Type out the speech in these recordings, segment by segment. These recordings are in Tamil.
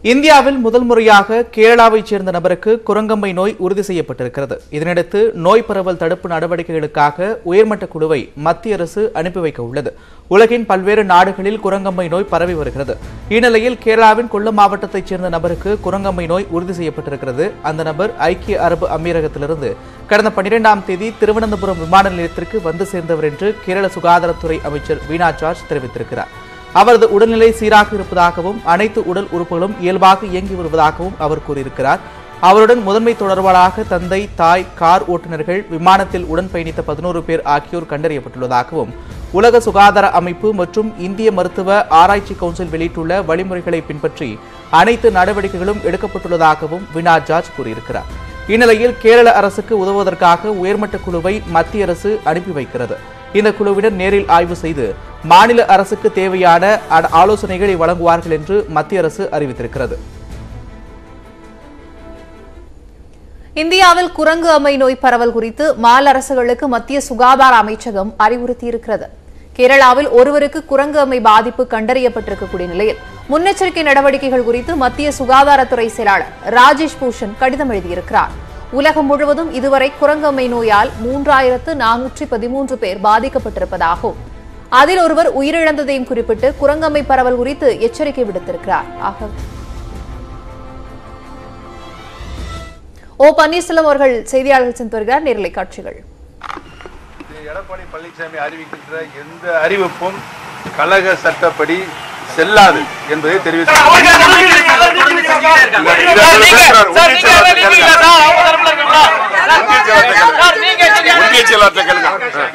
இந்தியாவில் முதல் முறையாக கேரளாவைச் சேர்ந்த நபருக்கு குரங்கம்மை நோய் உறுதி செய்யப்பட்டிருக்கிறது இதனையடுத்து நோய் பரவல் தடுப்பு நடவடிக்கைகளுக்காக உயர்மட்ட குழுவை மத்திய அரசு அனுப்பி வைக்க உள்ளது உலகின் பல்வேறு நாடுகளில் குரங்கம்மை நோய் பரவி வருகிறது இந்நிலையில் கேரளாவின் கொல்லம் மாவட்டத்தைச் சேர்ந்த நபருக்கு குரங்கம்மை நோய் உறுதி செய்யப்பட்டிருக்கிறது அந்த நபர் ஐக்கிய அரபு அமீரகத்திலிருந்து கடந்த பன்னிரெண்டாம் தேதி திருவனந்தபுரம் விமான நிலையத்திற்கு வந்து சேர்ந்தவர் என்று கேரள சுகாதாரத்துறை அமைச்சர் வீணா ஜார்ஜ் தெரிவித்திருக்கிறார் அவரது உடல்நிலை சீராக இருப்பதாகவும் அனைத்து உடல் உறுப்புகளும் இயல்பாக இயங்கி வருவதாகவும் அவர் கூறியிருக்கிறார் அவருடன் முதன்மை தொடர்பாளராக தந்தை தாய் கார் ஓட்டுநர்கள் விமானத்தில் உடன் பயணித்த பதினோரு பேர் ஆகியோர் கண்டறியப்பட்டுள்ளதாகவும் உலக சுகாதார அமைப்பு மற்றும் இந்திய மருத்துவ ஆராய்ச்சி கவுன்சில் வெளியிட்டுள்ள வழிமுறைகளை பின்பற்றி அனைத்து நடவடிக்கைகளும் எடுக்கப்பட்டுள்ளதாகவும் வினா ஜார்ஜ் கூறியிருக்கிறார் இந்நிலையில் கேரள அரசுக்கு உதவுவதற்காக உயர்மட்ட குழுவை மத்திய அரசு அனுப்பி வைக்கிறது இந்த குழுவினர் நேரில் ஆய்வு செய்து மாநில அரசுக்கு தேவையான அ- ஆலோசனைகளை வழங்குவார்கள் என்று மத்திய அரசு அறிவித்திருக்கிறது இந்தியாவில் குரங்கு அம்மை நோய் பரவல் குறித்து மாநில அரசுகளுக்கு மத்திய சுகாதார அமைச்சகம் அறிவுறுத்தியிருக்கிறது கேரளாவில் ஒருவருக்கு குரங்கு அம்மை பாதிப்பு கண்டறியப்பட்டிருக்கக்கூடிய நிலையில் முன்னெச்சரிக்கை நடவடிக்கைகள் குறித்து மத்திய சுகாதாரத்துறை செயலாளர் ராஜேஷ் பூஷன் கடிதம் எழுதியிருக்கிறார் உலகம் முழுவதும் இதுவரை குரங்கு அம்மை நோயால் மூன்றாயிரத்து நானூற்றி பதிமூன்று பேர் பாதிக்கப்பட்டிருப்பதாகவும் அதில் ஒருவர் உயிரிழந்ததையும் குறிப்பிட்டு குரங்கம்மை பரவல் குறித்து எச்சரிக்கை விடுத்திருக்கிறார் ஆக ஓ பன்னீர்செல்வம் அவர்கள் செய்தியாளர்கள் சென்று வருகிறார் நேரலை காட்சிகள் திரு எடப்பாடி பழனிசாமி அறிவிக்கின்ற எந்த அறிவிப்பும் கழக சட்டப்படி செல்லாது என்பதை ஒன்றிய செயலாளர்கிட்ட கேளுங்க.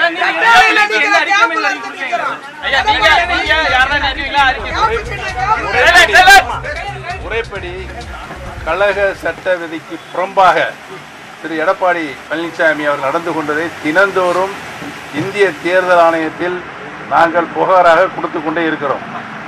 முறைப்படி கழக சட்ட விதிக்கு புறம்பாக திரு எடப்பாடி பழனிசாமி அவர் நடந்து கொண்டதை தினந்தோறும் இந்திய தேர்தல் ஆணையத்தில் நாங்கள் புகாராக கொடுத்து கொண்டே இருக்கிறோம்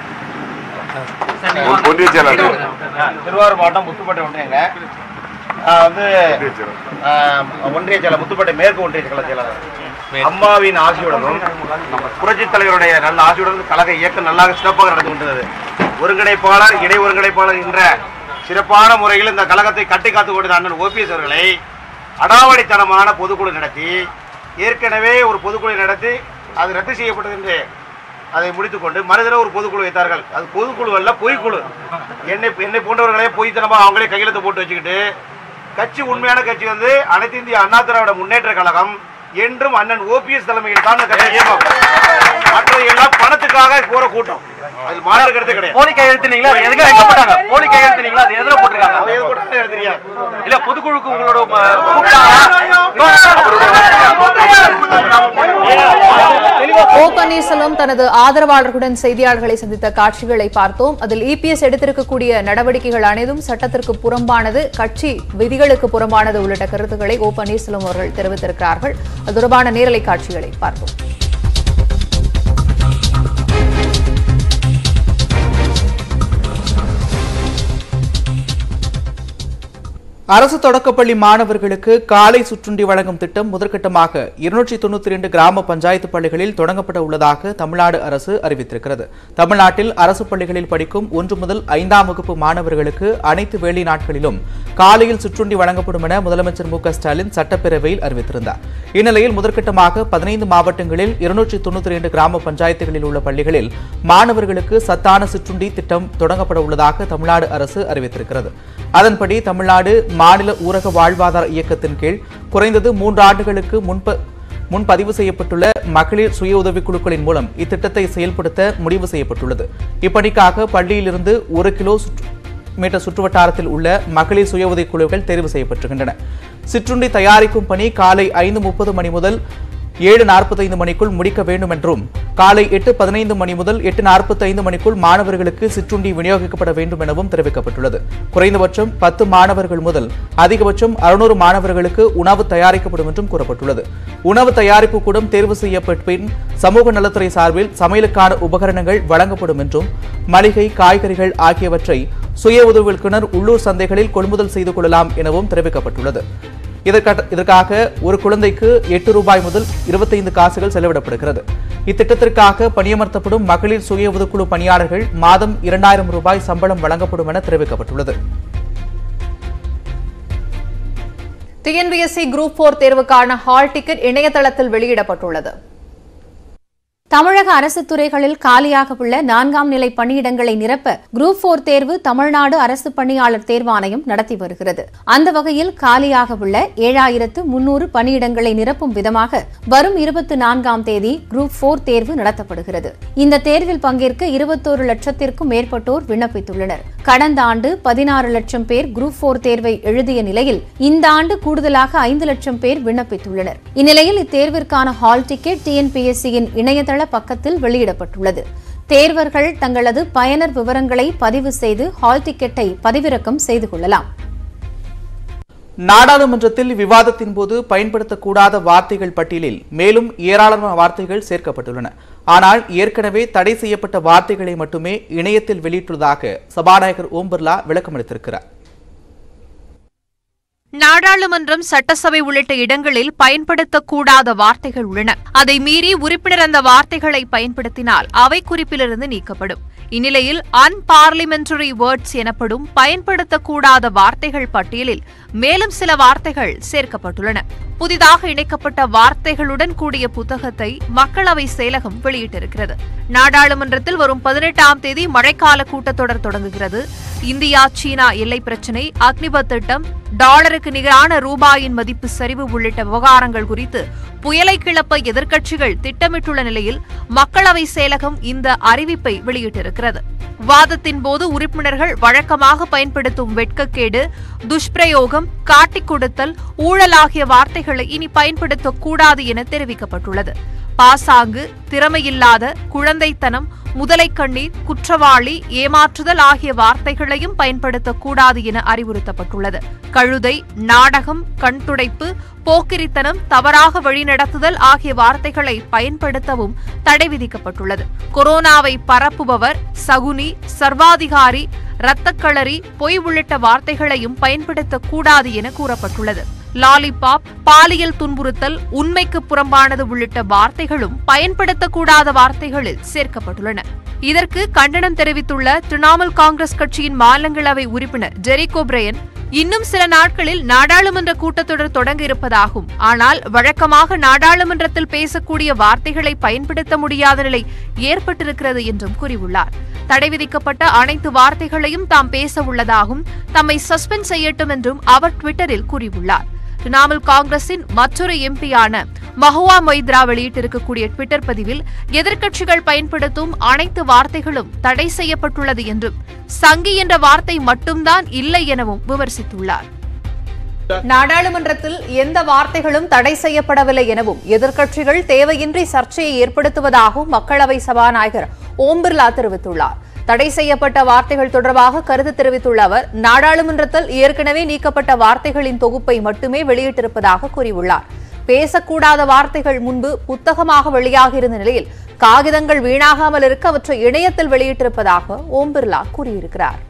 ஒன்- ஒன்றிய செயலாளர் திருவாரூர் மாவட்டம் முத்துப்பேட்டை ஒன்றியங்க நான் வந்து ஒன்றிய செயலாளர் ஆஹ், ஒன்றிய செயலர் முத்துப்பேட்டை மேற்கு ஒன்றிய கழக செயலாளர் அம்மாவின் ஆசியுடனும் புரட்சித் தலைவருடைய நல்ல ஆசியுடன் கழக இயக்கம் நல்லாக சிறப்பாக நடந்து கொண்டது ஒருங்கிணைப்பாளர் இணை ஒருங்கிணைப்பாளர் என்ற சிறப்பான முறையில் இந்த கழகத்தை கட்டி காத்து கொண்ட அண்ணன் ஓபிஎஸ் அவர்களை அடாவடித்தனமான பொதுக்குழு நடத்தி ஏற்கனவே ஒரு பொதுக்குழு நடத்தி அது ரத்து செய்யப்பட்டது என்று அதை முடித்துக்கொண்டு மறுதினம் ஒரு பொதுக்குழு வைத்தார்கள் அது பொதுக்குழு அல்ல பொய்க்குழு என்னை என்னை போன்றவர்களே பொய்த்தனமா அவங்களே கையெழுத்து போட்டு வச்சுக்கிட்டு கட்சி உண்மையான கட்சி வந்து அனைத்து இந்திய அண்ணா திராவிட முன்னேற்ற கழகம் என்றும் அண்ணன் ஓபிஎஸ் தலைமையில் தான் இந்த கட்சி இயங்கும் மற்றது எல்லாம் பணத்துக்காக போற கூட்டம் அதில் மாற்று கருத்து கிடையாது போலி கையெழுத்துனீங்களா அது எதுக்கு வைக்க போட்டாங்க போலி கையெழுத்துனீங்களா அது எதுல போட்டிருக்காங்க அவங்க எது போட்டாலும் எனக்கு தெரியாது இல்ல பொதுக்குழுக்கு உங்களோட ஓ பன்னீர்செல்வம் தனது ஆதரவாளர்களுடன் செய்தியாளர்களை சந்தித்த காட்சிகளை பார்த்தோம் அதில் இபிஎஸ் எடுத்திருக்கக்கூடிய நடவடிக்கைகள் அனைத்தும் சட்டத்திற்கு புறம்பானது கட்சி விதிகளுக்கு புறம்பானது உள்ளிட்ட கருத்துக்களை ஓ பன்னீர்செல்வம் அவர்கள் தெரிவித்திருக்கிறார்கள் அது தொடர்பான நேரலை காட்சிகளை பார்த்தோம் அரசு தொடக்கப்பள்ளி மாணவர்களுக்கு காலை சுற்றுண்டி வழங்கும் திட்டம் முதற்கட்டமாக இருநூற்றி தொண்ணூத்தி ரெண்டு கிராம பஞ்சாயத்து பள்ளிகளில் தொடங்கப்பட உள்ளதாக தமிழ்நாடு அரசு அறிவித்திருக்கிறது தமிழ்நாட்டில் அரசு பள்ளிகளில் படிக்கும் ஒன்று முதல் ஐந்தாம் வகுப்பு மாணவர்களுக்கு அனைத்து வேலை நாட்களிலும் காலையில் சுற்றுண்டி வழங்கப்படும் என முதலமைச்சர் மு க ஸ்டாலின் சட்டப்பேரவையில் அறிவித்திருந்தார் இந்நிலையில் முதற்கட்டமாக பதினைந்து மாவட்டங்களில் இருநூற்றி தொண்ணூத்தி ரெண்டு கிராம பஞ்சாயத்துகளில் உள்ள பள்ளிகளில் மாணவர்களுக்கு சத்தான சிற்றுண்டி திட்டம் தொடங்கப்பட உள்ளதாக தமிழ்நாடு அரசு அறிவித்திருக்கிறது அதன்படி தமிழ்நாடு மாநில ஊரக வாழ்வாதார இயக்கத்தின் கீழ் குறைந்தது மூன்று ஆண்டுகளுக்கு முன்ப முன்பதிவு செய்யப்பட்டுள்ள மகளிர் சுய உதவிக் குழுக்களின் மூலம் இத்திட்டத்தை செயல்படுத்த முடிவு செய்யப்பட்டுள்ளது இப்பணிக்காக பள்ளியிலிருந்து ஒரு கிலோ சுற்று- மீட்டர் சுற்றுவட்டாரத்தில் உள்ள மகளிர் சுய உதவிக் குழுக்கள் தேர்வு செய்யப்பட்டிருக்கின்றன சிற்றுண்டி தயாரிக்கும் பணி காலை ஐந்து முப்பது மணி முதல் ஏழு நாற்பத்தைந்து மணிக்குள் முடிக்க வேண்டும் என்றும் காலை எட்டு பதினைந்து மணி முதல் எட்டு நாற்பத்தைந்து மணிக்குள் மாணவர்களுக்கு சிற்றுண்டி விநியோகிக்கப்பட வேண்டும் எனவும் தெரிவிக்கப்பட்டுள்ளது குறைந்தபட்சம் பத்து மாணவர்கள் முதல் அதிகபட்சம் அறுநூறு மாணவர்களுக்கு உணவு தயாரிக்கப்படும் என்றும் கூறப்பட்டுள்ளது உணவு தயாரிப்பு கூடம் தேர்வு செய்யப்பட்ட பின் சமூக நலத்துறை சார்பில் சமையலுக்கான உபகரணங்கள் வழங்கப்படும் என்றும் மளிகை காய்கறிகள் ஆகியவற்றை சுய உதவிக்குனர் உள்ளூர் சந்தைகளில் கொள்முதல் செய்து கொள்ளலாம் எனவும் தெரிவிக்கப்பட்டுள்ளது இதற்காக இதற்காக ஒரு குழந்தைக்கு எட்டு ரூபாய் முதல் இருபத்தைந்து காசுகள் செலவிடப்படுகிறது இத்திட்டத்திற்காக பணியமர்த்தப்படும் மகளிர் சுய உதவிக்குழு பணியாளர்கள் மாதம் இரண்டாயிரம் ரூபாய் சம்பளம் வழங்கப்படும் என தெரிவிக்கப்பட்டுள்ளது டிஎன்பிஎஸ்சி குரூப் போர் தேர்வுக்கான ஹால் டிக்கெட் இணையதளத்தில் வெளியிடப்பட்டுள்ளது தமிழக அரசு துறைகளில் காலியாக உள்ள நான்காம் நிலை பணியிடங்களை நிரப்ப குரூப் போர் தேர்வு தமிழ்நாடு அரசு பணியாளர் தேர்வாணையம் நடத்தி வருகிறது அந்த வகையில் காலியாக உள்ள ஏழாயிரத்து முன்னூறு பணியிடங்களை நிரப்பும் விதமாக வரும் இருபத்தி நான்காம் தேதி குரூப் போர் தேர்வு நடத்தப்படுகிறது இந்த தேர்வில் பங்கேற்க இருபத்தோரு லட்சத்திற்கும் மேற்பட்டோர் விண்ணப்பித்துள்ளனர் கடந்த ஆண்டு பதினாறு லட்சம் பேர் குரூப் போர் தேர்வை எழுதிய நிலையில் இந்த ஆண்டு கூடுதலாக ஐந்து லட்சம் பேர் விண்ணப்பித்துள்ளனர் இந்நிலையில் இத்தேர்விற்கான ஹால் டிக்கெட் டிஎன்பிஎஸ்சியின் இணையதள பக்கத்தில் வெளியிடப்பட்டுள்ளது தேர்வர்கள் தங்களது பயனர் விவரங்களை பதிவு செய்து ஹால் டிக்கெட்டை பதிவிறக்கம் செய்து கொள்ளலாம் நாடாளுமன்றத்தில் விவாதத்தின் போது பயன்படுத்தக்கூடாத வார்த்தைகள் பட்டியலில் மேலும் ஏராளமான வார்த்தைகள் சேர்க்கப்பட்டுள்ளன ஆனால் ஏற்கனவே தடை செய்யப்பட்ட வார்த்தைகளை மட்டுமே இணையத்தில் வெளியிட்டுள்ளதாக சபாநாயகர் ஓம் பிர்லா விளக்கமளித்திருக்கிறார் நாடாளுமன்றம் சட்டசபை உள்ளிட்ட இடங்களில் பயன்படுத்தக்கூடாத வார்த்தைகள் உள்ளன அதை மீறி உறுப்பினர் அந்த வார்த்தைகளை பயன்படுத்தினால் அவை குறிப்பிலிருந்து நீக்கப்படும் இந்நிலையில் அன்பார்லிமெண்டரி வேர்ட்ஸ் எனப்படும் பயன்படுத்தக்கூடாத வார்த்தைகள் பட்டியலில் மேலும் சில வார்த்தைகள் சேர்க்கப்பட்டுள்ளன புதிதாக இணைக்கப்பட்ட வார்த்தைகளுடன் கூடிய புத்தகத்தை மக்களவை செயலகம் வெளியிட்டிருக்கிறது நாடாளுமன்றத்தில் வரும் பதினெட்டாம் தேதி மழைக்கால கூட்டத்தொடர் தொடங்குகிறது இந்தியா சீனா எல்லை பிரச்சினை அக்னிபத் திட்டம் டாலருக்கு நிகரான ரூபாயின் மதிப்பு சரிவு உள்ளிட்ட விவகாரங்கள் குறித்து புயலை கிளப்ப எதிர்க்கட்சிகள் திட்டமிட்டுள்ள நிலையில் மக்களவை செயலகம் இந்த அறிவிப்பை வெளியிட்டிருக்கிறது வாதத்தின் போது உறுப்பினர்கள் வழக்கமாக பயன்படுத்தும் வெட்கக்கேடு துஷ்பிரயோகம் காட்டிக் கொடுத்தல் ஊழல் ஆகிய வார்த்தைகளை இனி பயன்படுத்தக்கூடாது என தெரிவிக்கப்பட்டுள்ளது பாசாங்கு திறமையில்லாத குழந்தைத்தனம் முதலைக்கண்ணீர் குற்றவாளி ஏமாற்றுதல் ஆகிய வார்த்தைகளையும் பயன்படுத்தக்கூடாது என அறிவுறுத்தப்பட்டுள்ளது கழுதை நாடகம் கண்துடைப்பு போக்கிரித்தனம் தவறாக வழிநடத்துதல் ஆகிய வார்த்தைகளை பயன்படுத்தவும் தடை விதிக்கப்பட்டுள்ளது கொரோனாவை பரப்புபவர் சகுனி சர்வாதிகாரி இரத்தக்களரி பொய் உள்ளிட்ட வார்த்தைகளையும் பயன்படுத்தக்கூடாது என கூறப்பட்டுள்ளது லாலிபாப் பாலியல் துன்புறுத்தல் உண்மைக்கு புறம்பானது உள்ளிட்ட வார்த்தைகளும் பயன்படுத்தக்கூடாத வார்த்தைகளில் சேர்க்கப்பட்டுள்ளன இதற்கு கண்டனம் தெரிவித்துள்ள திரிணாமுல் காங்கிரஸ் கட்சியின் மாநிலங்களவை உறுப்பினர் டெரிக் ஒப்ரையன் இன்னும் சில நாட்களில் நாடாளுமன்ற கூட்டத்தொடர் தொடங்க இருப்பதாகும் ஆனால் வழக்கமாக நாடாளுமன்றத்தில் பேசக்கூடிய வார்த்தைகளை பயன்படுத்த முடியாத நிலை ஏற்பட்டிருக்கிறது என்றும் கூறியுள்ளார் தடை விதிக்கப்பட்ட அனைத்து வார்த்தைகளையும் தாம் பேச உள்ளதாகவும் தம்மை சஸ்பெண்ட் செய்யட்டும் என்றும் அவர் ட்விட்டரில் கூறியுள்ளார் திரிணாமுல் காங்கிரசின் மற்றொரு எம்பியான மஹுவா மொய்த்ரா வெளியிட்டிருக்கக்கூடிய ட்விட்டர் பதிவில் எதிர்க்கட்சிகள் பயன்படுத்தும் அனைத்து வார்த்தைகளும் தடை செய்யப்பட்டுள்ளது என்றும் சங்கி என்ற வார்த்தை மட்டும்தான் இல்லை எனவும் விமர்சித்துள்ளார் நாடாளுமன்றத்தில் எந்த வார்த்தைகளும் தடை செய்யப்படவில்லை எனவும் எதிர்க்கட்சிகள் தேவையின்றி சர்ச்சையை ஏற்படுத்துவதாகவும் மக்களவை சபாநாயகர் ஓம் பிர்லா தெரிவித்துள்ளார் தடை செய்யப்பட்ட வார்த்தைகள் தொடர்பாக கருத்து தெரிவித்துள்ள அவர் நாடாளுமன்றத்தில் ஏற்கனவே நீக்கப்பட்ட வார்த்தைகளின் தொகுப்பை மட்டுமே வெளியிட்டிருப்பதாக கூறியுள்ளார் பேசக்கூடாத வார்த்தைகள் முன்பு புத்தகமாக வெளியாகியிருந்த நிலையில் காகிதங்கள் வீணாகாமல் இருக்க அவற்றை இணையத்தில் வெளியிட்டிருப்பதாக ஓம் பிர்லா கூறியிருக்கிறார்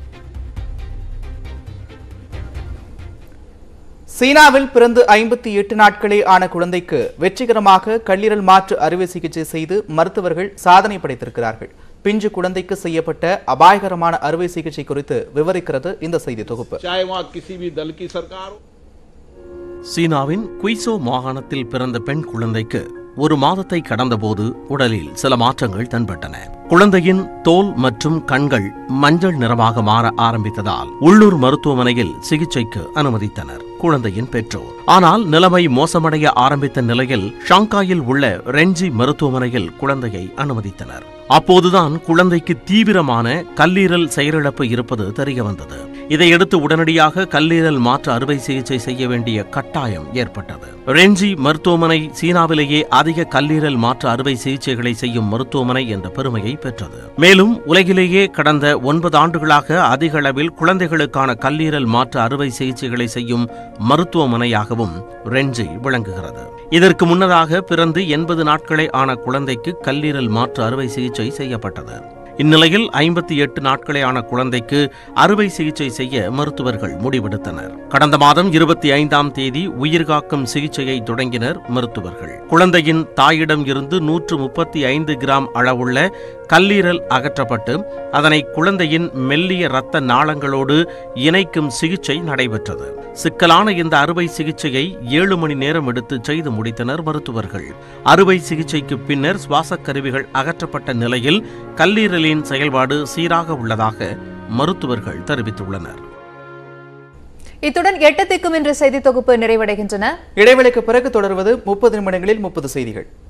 சீனாவில் பிறந்து ஐம்பத்தி எட்டு நாட்களே ஆன குழந்தைக்கு வெற்றிகரமாக கல்லீரல் மாற்று அறுவை சிகிச்சை செய்து மருத்துவர்கள் சாதனை படைத்திருக்கிறார்கள் பிஞ்சு குழந்தைக்கு செய்யப்பட்ட அபாயகரமான அறுவை சிகிச்சை குறித்து விவரிக்கிறது இந்த செய்தி தொகுப்பு चाहे वहाँ किसी भी दल की सरकार हो சீனாவின் குய்சோ மாகாணத்தில் பிறந்த பெண் குழந்தைக்கு ஒரு மாதத்தை கடந்தபோது உடலில் சில மாற்றங்கள் தென்பட்டன குழந்தையின் தோல் மற்றும் கண்கள் மஞ்சள் நிறமாக மாற ஆரம்பித்ததால் உள்ளூர் மருத்துவமனையில் சிகிச்சைக்கு அனுமதித்தனர் குழந்தையின் பெற்றோர் ஆனால் நிலைமை மோசமடைய ஆரம்பித்த நிலையில் ஷாங்காயில் உள்ள ரெஞ்சி மருத்துவமனையில் குழந்தையை அனுமதித்தனர் அப்போதுதான் குழந்தைக்கு தீவிரமான கல்லீரல் செயலிழப்பு இருப்பது தெரியவந்தது இதையடுத்து உடனடியாக கல்லீரல் மாற்று அறுவை சிகிச்சை செய்ய வேண்டிய கட்டாயம் ஏற்பட்டது ரெஞ்சி மருத்துவமனை சீனாவிலேயே அதிக கல்லீரல் மாற்று அறுவை சிகிச்சைகளை செய்யும் மருத்துவமனை என்ற பெருமையை பெற்றது மேலும் உலகிலேயே கடந்த ஒன்பது ஆண்டுகளாக அதிக அளவில் குழந்தைகளுக்கான கல்லீரல் மாற்று அறுவை சிகிச்சைகளை செய்யும் மருத்துவமனையாகவும் ரெஞ்சி விளங்குகிறது இதற்கு முன்னதாக பிறந்து எண்பது நாட்களே ஆன குழந்தைக்கு கல்லீரல் மாற்று அறுவை சிகிச்சை செய்யப்பட்டது இந்நிலையில் ஐம்பத்தி எட்டு நாட்களே ஆன குழந்தைக்கு அறுவை சிகிச்சை செய்ய மருத்துவர்கள் முடிவெடுத்தனர் கடந்த மாதம் இருபத்தி ஐந்தாம் தேதி உயிர்காக்கும் சிகிச்சையை தொடங்கினர் மருத்துவர்கள் குழந்தையின் தாயிடம் இருந்து நூற்று முப்பத்தி ஐந்து கிராம் அளவுள்ள கல்லீரல் அகற்றப்பட்டு அதனை குழந்தையின் மெல்லிய இரத்த நாளங்களோடு இணைக்கும் சிகிச்சை நடைபெற்றது சிக்கலான இந்த அறுவை சிகிச்சையை ஏழு மணி நேரம் எடுத்து செய்து முடித்தனர் மருத்துவர்கள் அறுவை சிகிச்சைக்கு பின்னர் சுவாசக் கருவிகள் அகற்றப்பட்ட நிலையில் கல்லீரலின் செயல்பாடு சீராக உள்ளதாக மருத்துவர்கள் தெரிவித்துள்ளனர் இத்துடன் எட்டு திக்கும் என்ற செய்தி தொகுப்பு நிறைவடைகின்றன இடைவெளிக்கு பிறகு தொடர்வது முப்பது நிமிடங்களில் முப்பது செய்திகள்